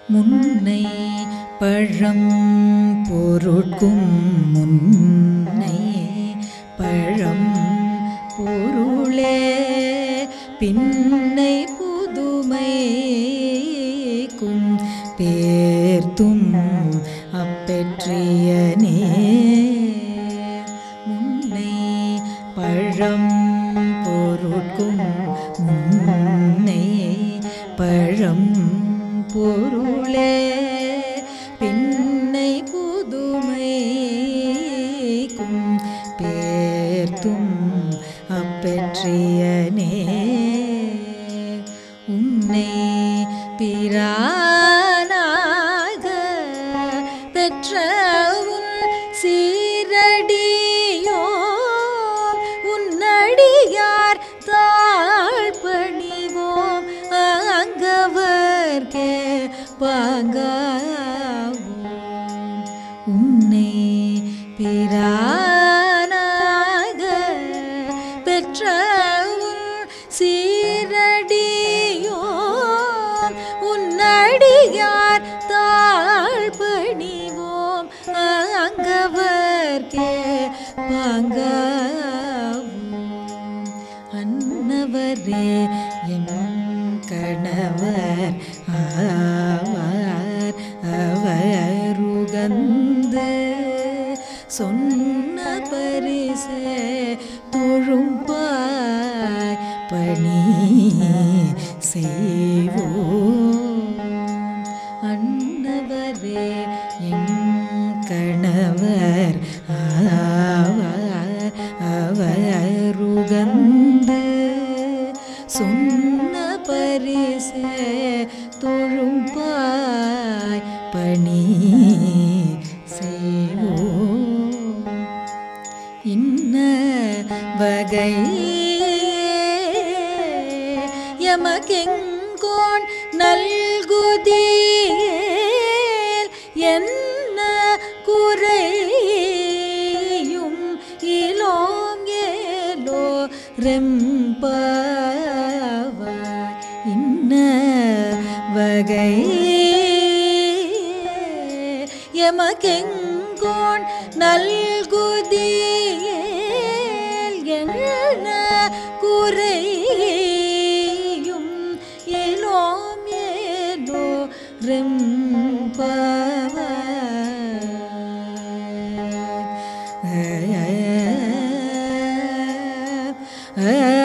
முன்னை பழம் பொருட்கும் முன்னை பழம் பொருளே பின்னை புதுமைக்கும் பேர்த்தும் அப்பெற்றியனே முன்னை பழம் பொருட்கும் முன்னை பழம் பொருளே பின்னை புதுமைக்கும் பேர்த்தும் அப்பெற்றியனே உன்னை பிரானாக பெற்ற உன் சீரடியோ உன்னடியார் தாழ்பணிவோம் அங்கவர்க்கே பாங்காவோம் உன்னை பிரானாக பெற்ற உன் சீரடியோ உன்னடியார் தாழ்பணிவோம் அங்கவர்க்கே பாங்காவோம் அன்னவரே எம் கணவர் ஆவார் அவருகந்து சொன்ன பரிசே தொழும்பாய் பணி செய்வோம் அன்னவரே எம் கணவர் ஆவார் அவருகந்து சொன்ன பரிசே தொழும்பாய் பணி செய்வோம் இன்ன வகை எமக்கெங்கோன் நல்குதியேல் என்ன குறையும் இலோம் ஏலோ ரெம்பாவாய் இன்ன வகை எமக்கெங்கோன் நல்குதியேல் என்ன குறையும் ஏலோம் ஏலோ ரெம்பாவாய்